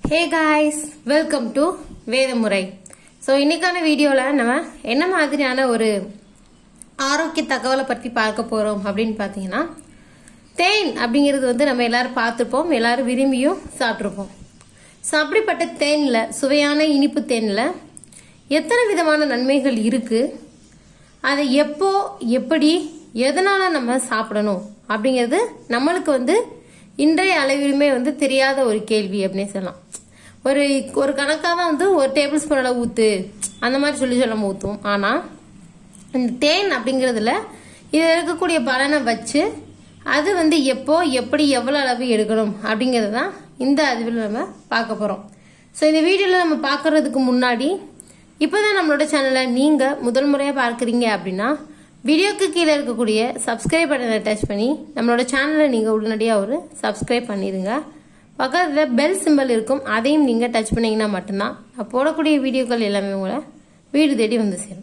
hey guys welcome to Vedamurai so இன்னைக்கான வீடியோவில் நம்ம என்ன மாதிரியான ஒரு ஆரோக்கிய தகவலை பற்றி பார்க்க போகிறோம் அப்படின்னு பார்த்தீங்கன்னா தேன் அப்படிங்கிறது வந்து நம்ம எல்லாரும் பார்த்துருப்போம் எல்லாரும் விரும்பியும் சாப்பிட்ருப்போம் ஸோ அப்படிப்பட்ட தேனில் சுவையான இனிப்பு தேனில் எத்தனை விதமான நன்மைகள் இருக்குது அதை எப்போ எப்படி எதனால் நம்ம சாப்பிடணும் அப்படிங்கிறது நம்மளுக்கு வந்து இன்றைய அளவிலுமே வந்து தெரியாத ஒரு கேள்வி அப்படின்னு சொல்லலாம் ஒரு ஒரு கணக்காக தான் வந்து ஒரு டேபிள் ஸ்பூன் அளவு ஊற்று அந்த மாதிரி சொல்லி சொல்ல ஊற்றுவோம் ஆனால் இந்த தேன் அப்படிங்கிறதுல இதில் இருக்கக்கூடிய பலனை வச்சு அது வந்து எப்போ எப்படி எவ்வளோ அளவு எடுக்கணும் அப்படிங்கிறது தான் இந்த அறிவில் நம்ம பார்க்க போகிறோம் ஸோ இந்த வீடியோவில் நம்ம பார்க்கறதுக்கு முன்னாடி இப்போ தான் நம்மளோட சேனலை நீங்கள் முதல் முறையாக பார்க்குறீங்க அப்படின்னா வீடியோக்கு கீழே இருக்கக்கூடிய சப்ஸ்கிரைப் பட்டனை டச் பண்ணி நம்மளோட சேனலை நீங்கள் உடனடியாக ஒரு சப்ஸ்கிரைப் பண்ணிடுங்க பக்கத்தில் பெல் சிம்பல் இருக்கும் அதையும் நீங்கள் டச் பண்ணீங்கன்னா மட்டும்தான் நான் போடக்கூடிய வீடியோக்கள் எல்லாமே உங்களை வீடு தேடி வந்து சேரும்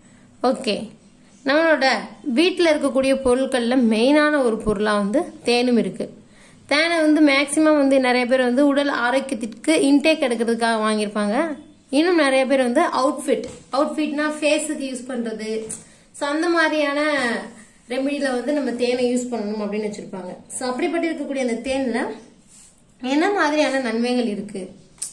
ஓகே நம்மளோட வீட்டில் இருக்கக்கூடிய பொருட்களில் மெயினான ஒரு பொருளாக வந்து தேனும் இருக்குது தேனை வந்து மேக்சிமம் வந்து நிறைய பேர் வந்து உடல் ஆரோக்கியத்திற்கு இன்டேக் எடுக்கிறதுக்காக வாங்கியிருப்பாங்க இன்னும் நிறைய பேர் வந்து அவுட்ஃபிட் அவுட்ஃபிட்னா ஃபேஸுக்கு யூஸ் பண்ணுறது ஸோ அந்த மாதிரியான ரெமெடியில் வந்து நம்ம தேனை யூஸ் பண்ணணும் அப்படின்னு வச்சுருப்பாங்க ஸோ அப்படிப்பட்டு இருக்கக்கூடிய அந்த தேனில் என்ன மாதிரியான நன்மைகள் இருக்குது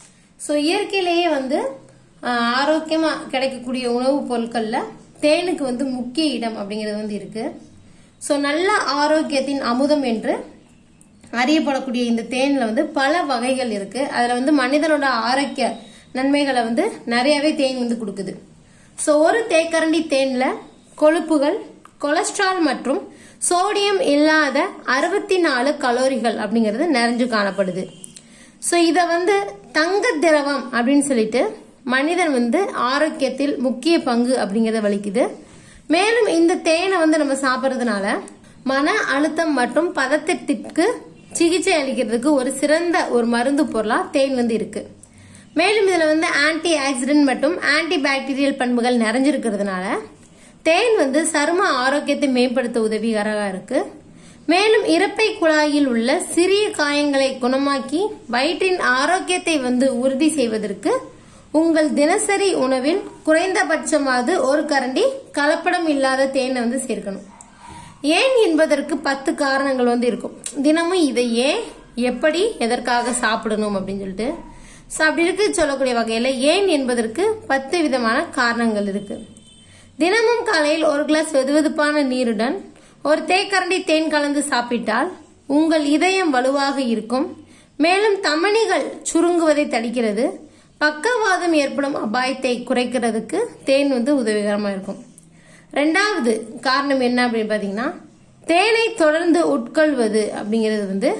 ஸோ இயற்கையிலேயே வந்து ஆஹ், ஆரோக்கியமா கிடைக்கக்கூடிய உணவுப் பொருட்கள்ல தேனுக்கு வந்து முக்கிய இடம் அப்படிங்கிறது வந்து இருக்கு ஸோ நல்ல ஆரோக்கியத்தின் அமுதம் என்று அறியப்படக்கூடிய இந்த தேன்ல வந்து பல வகைகள் இருக்கு அதுல வந்து மனிதனோட ஆரோக்கிய நன்மைகளை வந்து நிறையவே தேன் வந்து கொடுக்குது ஸோ ஒரு தேக்கரண்டி தேன்ல கொழுப்புகள் கொலஸ்ட்ரால் மற்றும் சோடியம் இல்லாத அறுபத்தி நாலு கலோரிகள் அப்படிங்கிறது நிறைஞ்சு காணப்படுது ஸோ இதை வந்து தங்க திரவம் அப்படின்னு சொல்லிட்டு மனிதன் வந்து ஆரோக்கியத்தில் முக்கிய பங்கு அப்படிங்கிறத வலிக்குது மேலும் இந்த தேனை வந்து நம்ம சாப்பிட்றதுனால மன அழுத்தம் மற்றும் பதட்டத்திற்கு சிகிச்சை அளிக்கிறதுக்கு ஒரு சிறந்த ஒரு மருந்து பொருளா தேன் வந்து இருக்கு மேலும் இதுல வந்து ஆன்டி ஆக்சிடென்ட் மற்றும் ஆன்டி பாக்டீரியல் பண்புகள் நிறைஞ்சிருக்கிறதுனால தேன் வந்து சரும ஆரோக்கியத்தை மேம்படுத்த உதவிகரமா இருக்கு மேலும் இறப்பை குழாயில் உள்ள சிறிய காயங்களை குணமாக்கி வயிற்றின் ஆரோக்கியத்தை வந்து உறுதி செய்வதற்கு உங்கள் தினசரி உணவில் குறைந்தபட்சமாவது ஒரு கரண்டி கலப்படம் இல்லாத தேனை வந்து சேர்க்கணும் ஏன் என்பதற்கு பத்து காரணங்கள் வந்து இருக்கும் தினமும் இதை ஏன் எப்படி எதற்காக சாப்பிடணும் அப்படின்னு சொல்லிட்டு ஸோ அப்படி இருக்கு சொல்லக்கூடிய வகையில் ஏன் என்பதற்கு பத்து விதமான காரணங்கள் இருக்கு தினமும் காலையில் ஒரு கிளாஸ் வெதுவெதுப்பான நீருடன் ஒரு தேக்கரண்டி தேன் கலந்து சாப்பிட்டால் உங்கள் இதயம் வலுவாக இருக்கும் மேலும் தமனிகள் சுருங்குவதை தடுக்கிறது பக்கவாதம் ஏற்படும் அபாயத்தை குறைக்கிறதுக்கு தேன் வந்து உதவிகரமாக இருக்கும் ரெண்டாவது காரணம் என்ன அப்படின்னு பார்த்தீங்கன்னா தேனை தொடர்ந்து உட்கொள்வது அப்படிங்கிறது வந்து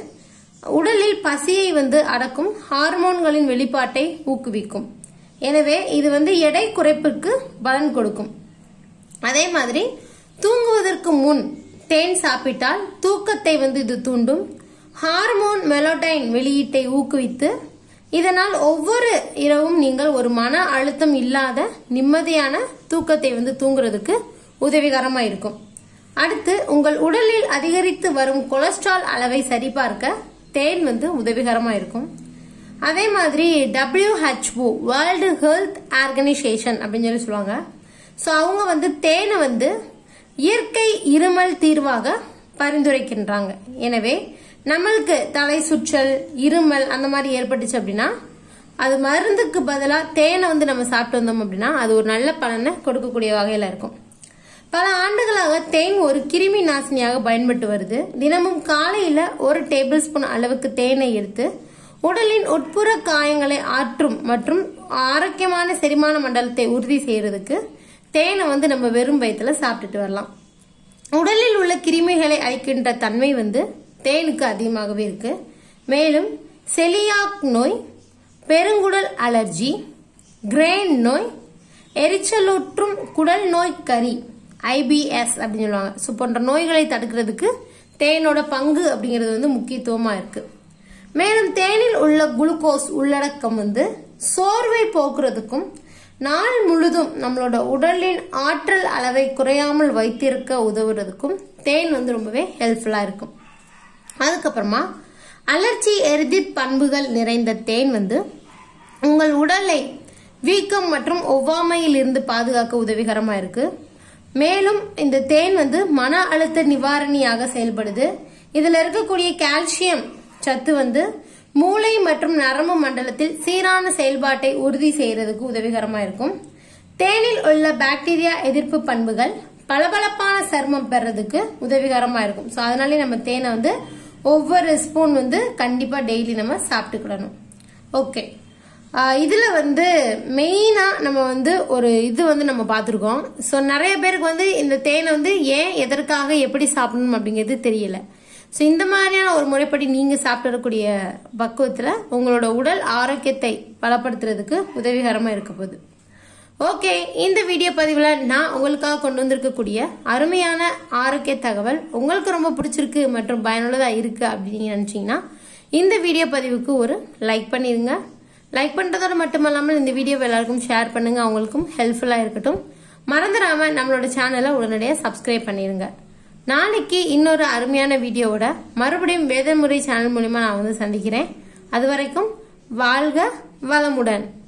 உடலில் பசியை வந்து அடக்கும் ஹார்மோன்களின் வெளிப்பாட்டை ஊக்குவிக்கும் எனவே இது வந்து எடை குறைப்பிற்கு பலன் கொடுக்கும் அதே மாதிரி தூங்குவதற்கு முன் தேன் சாப்பிட்டால் தூக்கத்தை வந்து இது தூண்டும் ஹார்மோன் மெலோடைன் வெளியீட்டை ஊக்குவித்து இதனால் ஒவ்வொரு இரவும் நீங்கள் ஒரு மன அழுத்தம் இல்லாத நிம்மதியான தூக்கத்தை வந்து தூங்குறதுக்கு உதவிகரமா இருக்கும் அடுத்து உங்கள் உடலில் அதிகரித்து வரும் கொலஸ்ட்ரால் அளவை சரிபார்க்க தேன் வந்து உதவிகரமா இருக்கும் அதே மாதிரி WHO வேர்ல்டு ஹெல்த் ஆர்கனைசேஷன் அப்படின்னு சொல்லி சொல்லுவாங்க ஸோ அவங்க வந்து தேனை வந்து இயற்கை இருமல் தீர்வாக பரிந்துரைக்கின்றாங்க எனவே நம்மளுக்கு தலை சுற்றல் இருமல் அந்த மாதிரி ஏற்பட்டுச்சு அப்படின்னா அது மருந்துக்கு பதிலாக தேனை வந்து நம்ம சாப்பிட்டு வந்தோம் அப்படின்னா அது ஒரு நல்ல பலனை கொடுக்கக்கூடிய வகையில் இருக்கும் பல ஆண்டுகளாக தேன் ஒரு கிருமி நாசினியாக பயன்பட்டு வருது தினமும் காலையில ஒரு டேபிள் ஸ்பூன் அளவுக்கு தேனை எடுத்து உடலின் உட்புற காயங்களை ஆற்றும் மற்றும் ஆரோக்கியமான செரிமான மண்டலத்தை உறுதி செய்யறதுக்கு தேனை வந்து நம்ம வெறும் வயிற்றுல சாப்பிட்டுட்டு வரலாம் உடலில் உள்ள கிருமிகளை அழிக்கின்ற தன்மை வந்து தேனுக்கு அதிகமாகவே இருக்கு மேலும் செலியாக் நோய் பெருங்குடல் அலர்ஜி கிரேன் நோய் எரிச்சலூற்றும் குடல் நோய் கரி ஐபிஎஸ் அப்படின்னு சொல்லுவாங்க ஸோ போன்ற நோய்களை தடுக்கிறதுக்கு தேனோட பங்கு அப்படிங்கிறது வந்து முக்கியத்துவமா இருக்கு மேலும் தேனில் உள்ள குளுக்கோஸ் உள்ளடக்கம் வந்து சோர்வை போக்குறதுக்கும் நாள் முழுதும் நம்மளோட உடலின் ஆற்றல் அளவை குறையாமல் வைத்திருக்க உதவுறதுக்கும் தேன் வந்து ரொம்பவே ஹெல்ப்ஃபுல்லா இருக்கும் அதுக்கப்புறமா அலர்ச்சி எரிதித் பண்புகள் நிறைந்த தேன் வந்து உங்கள் உடலை வீக்கம் மற்றும் ஒவ்வாமையில் இருந்து பாதுகாக்க உதவிகரமா இருக்கு மேலும் இந்த தேன் வந்து மன அழுத்த நிவாரணியாக செயல்படுது இதுல இருக்கக்கூடிய கால்சியம் சத்து வந்து மூளை மற்றும் நரம்பு மண்டலத்தில் சீரான செயல்பாட்டை உறுதி செய்யறதுக்கு உதவிகரமா இருக்கும் தேனில் உள்ள பாக்டீரியா எதிர்ப்பு பண்புகள் பளபளப்பான சர்மம் பெறதுக்கு உதவிகரமா இருக்கும் ஸோ அதனாலே நம்ம தேனை வந்து ஒவ்வொரு ஸ்பூன் வந்து கண்டிப்பா டெய்லி நம்ம சாப்பிட்டுக்கிடணும் ஓகே இதுல வந்து மெயினா நம்ம வந்து ஒரு இது வந்து நம்ம பார்த்துருக்கோம் ஸோ நிறைய பேருக்கு வந்து இந்த தேனை வந்து ஏன் எதற்காக எப்படி சாப்பிடணும் அப்படிங்கிறது தெரியல ஸோ இந்த மாதிரியான ஒரு முறைப்படி நீங்க சாப்பிடக்கூடிய பக்குவத்துல உங்களோட உடல் ஆரோக்கியத்தை பலப்படுத்துறதுக்கு உதவிகரமா இருக்க போகுது ஓகே இந்த வீடியோ பதிவில் நான் உங்களுக்காக கொண்டு வந்திருக்கக்கூடிய அருமையான ஆரோக்கிய தகவல் உங்களுக்கு ரொம்ப பிடிச்சிருக்கு மற்றும் பயனுள்ளதாக இருக்கு அப்படின்னு நினச்சிங்கன்னா இந்த வீடியோ பதிவுக்கு ஒரு லைக் பண்ணிடுங்க லைக் பண்ணுறதோட மட்டுமல்லாமல் இந்த வீடியோவை எல்லாருக்கும் ஷேர் பண்ணுங்க அவங்களுக்கும் ஹெல்ப்ஃபுல்லாக இருக்கட்டும் மறந்துடாம நம்மளோட சேனலை உடனடியாக சப்ஸ்கிரைப் பண்ணிடுங்க நாளைக்கு இன்னொரு அருமையான வீடியோவோட மறுபடியும் வேதமுறை சேனல் மூலிமா நான் வந்து சந்திக்கிறேன் அது வரைக்கும் வாழ்க வளமுடன்